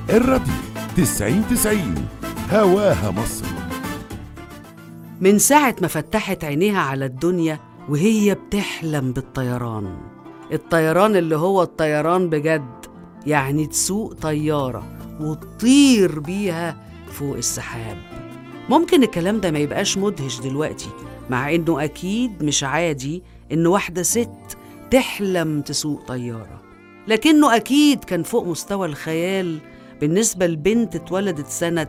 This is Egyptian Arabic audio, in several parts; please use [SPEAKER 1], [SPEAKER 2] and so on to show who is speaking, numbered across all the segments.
[SPEAKER 1] الراديو تسعين تسعين هواها مصر
[SPEAKER 2] من ساعة ما فتحت عينيها على الدنيا وهي بتحلم بالطيران الطيران اللي هو الطيران بجد يعني تسوق طيارة وتطير بيها فوق السحاب ممكن الكلام ده ما يبقاش مدهش دلوقتي مع انه اكيد مش عادي ان واحدة ست تحلم تسوق طيارة لكنه اكيد كان فوق مستوى الخيال بالنسبة لبنت اتولدت سنة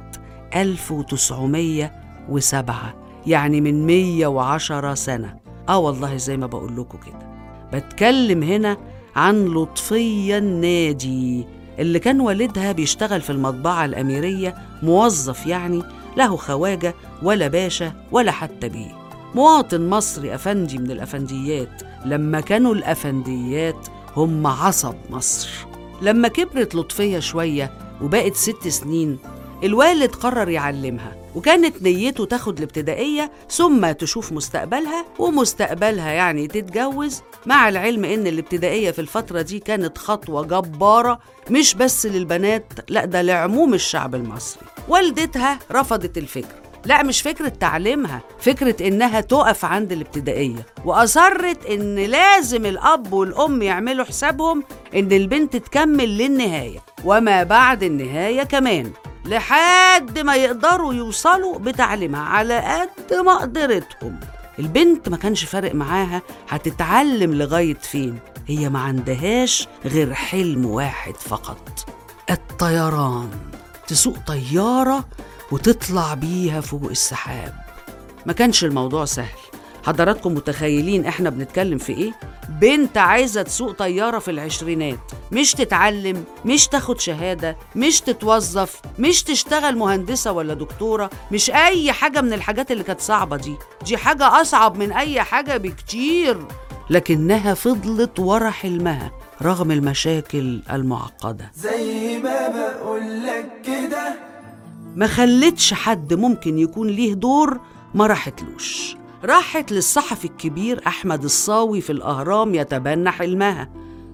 [SPEAKER 2] 1907 يعني من 110 سنة اه والله زي ما بقول لكم كده بتكلم هنا عن لطفية النادي اللي كان والدها بيشتغل في المطبعة الأميرية موظف يعني له خواجة ولا باشا ولا حتى بيه مواطن مصري أفندي من الأفنديات لما كانوا الأفنديات هم عصب مصر لما كبرت لطفية شوية وبقت ست سنين الوالد قرر يعلمها وكانت نيته تاخد الابتدائية ثم تشوف مستقبلها ومستقبلها يعني تتجوز مع العلم إن الابتدائية في الفترة دي كانت خطوة جبارة مش بس للبنات لا ده لعموم الشعب المصري والدتها رفضت الفكرة لا مش فكرة تعليمها فكرة إنها تقف عند الابتدائية وأصرت إن لازم الأب والأم يعملوا حسابهم إن البنت تكمل للنهاية وما بعد النهاية كمان لحد ما يقدروا يوصلوا بتعليمها على قد ما قدرتهم البنت ما كانش فارق معاها هتتعلم لغاية فين هي ما عندهاش غير حلم واحد فقط الطيران تسوق طيارة وتطلع بيها فوق السحاب ما كانش الموضوع سهل حضراتكم متخيلين احنا بنتكلم في ايه؟ بنت عايزة تسوق طيارة في العشرينات مش تتعلم مش تاخد شهادة مش تتوظف مش تشتغل مهندسة ولا دكتورة مش أي حاجة من الحاجات اللي كانت صعبة دي دي حاجة أصعب من أي حاجة بكتير لكنها فضلت ورا حلمها رغم المشاكل المعقدة
[SPEAKER 3] زي ما بقولك كده
[SPEAKER 2] ما خلتش حد ممكن يكون ليه دور ما راحتلوش راحت للصحفي الكبير أحمد الصاوي في الأهرام يتبنى حلمها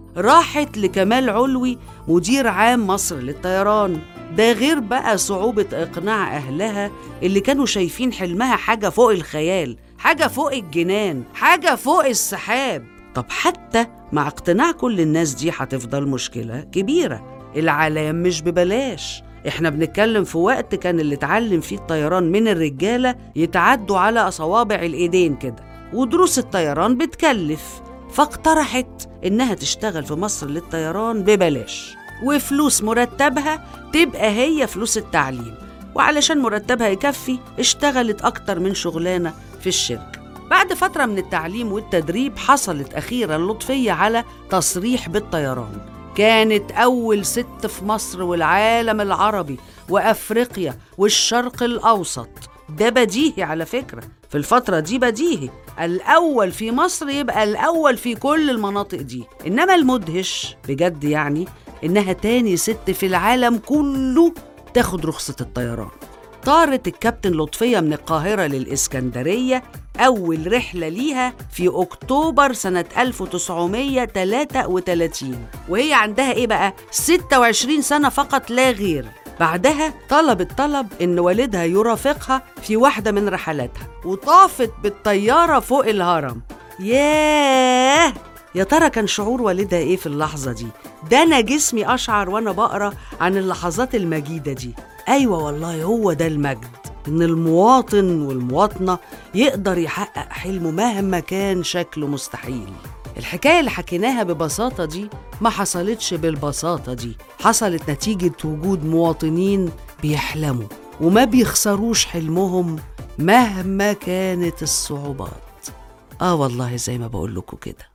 [SPEAKER 2] راحت لكمال علوي مدير عام مصر للطيران ده غير بقى صعوبة إقناع أهلها اللي كانوا شايفين حلمها حاجة فوق الخيال حاجة فوق الجنان حاجة فوق السحاب طب حتى مع اقتناع كل الناس دي هتفضل مشكلة كبيرة العلام مش ببلاش احنا بنتكلم في وقت كان اللي اتعلم فيه الطيران من الرجالة يتعدوا على صوابع الايدين كده ودروس الطيران بتكلف فاقترحت انها تشتغل في مصر للطيران ببلاش وفلوس مرتبها تبقى هي فلوس التعليم وعلشان مرتبها يكفي اشتغلت اكتر من شغلانة في الشركة بعد فترة من التعليم والتدريب حصلت أخيرا لطفية على تصريح بالطيران كانت أول ست في مصر والعالم العربي وأفريقيا والشرق الأوسط ده بديهي على فكرة في الفترة دي بديهي الأول في مصر يبقى الأول في كل المناطق دي إنما المدهش بجد يعني إنها تاني ست في العالم كله تاخد رخصة الطيران طارت الكابتن لطفية من القاهرة للإسكندرية أول رحلة ليها في أكتوبر سنة 1933 وهي عندها إيه بقى؟ 26 سنة فقط لا غير بعدها طلبت طلب إن والدها يرافقها في واحدة من رحلاتها وطافت بالطيارة فوق الهرم ياه يا ترى كان شعور والدها ايه في اللحظة دي؟ ده أنا جسمي أشعر وأنا بقرا عن اللحظات المجيدة دي أيوة والله هو ده المجد إن المواطن والمواطنة يقدر يحقق حلمه مهما كان شكله مستحيل الحكاية اللي حكيناها ببساطة دي ما حصلتش بالبساطة دي حصلت نتيجة وجود مواطنين بيحلموا وما بيخسروش حلمهم مهما كانت الصعوبات آه والله زي ما بقول لكم كده